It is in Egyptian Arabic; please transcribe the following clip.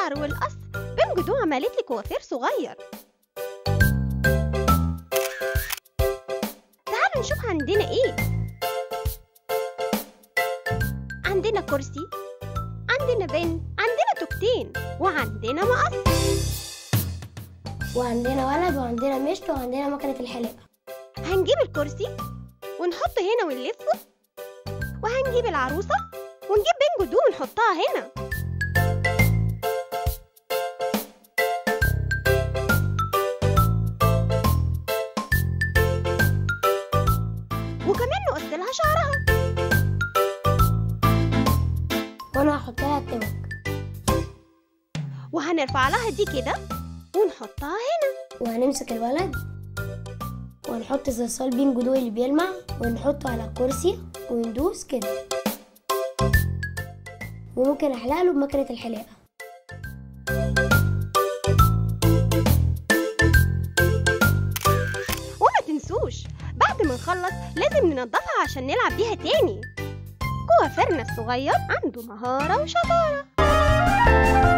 الشعر والقص بين جدوع عملت لي كوافير صغير تعالوا نشوف عندنا ايه عندنا كرسي عندنا بن عندنا توكتين وعندنا مقص وعندنا ولد وعندنا مشط وعندنا مكنة الحلاقة هنجيب الكرسي ونحطه هنا ونلفه وهنجيب العروسة ونجيب بين جدوع ونحطها هنا وكمان نقص لها شعرها وانا هحط لها التوك وهنرفع لها دي كده ونحطها هنا وهنمسك الولد ونحط صلصال بين جدوع اللي بيلمع ونحطه على الكرسي وندوس كده وممكن احلق له بمكنة الحلاقة وما تنسوش بعد ما نخلص لازم ننضفها عشان نلعب بيها تاني كوافيرنا الصغير عنده مهارة وشطارة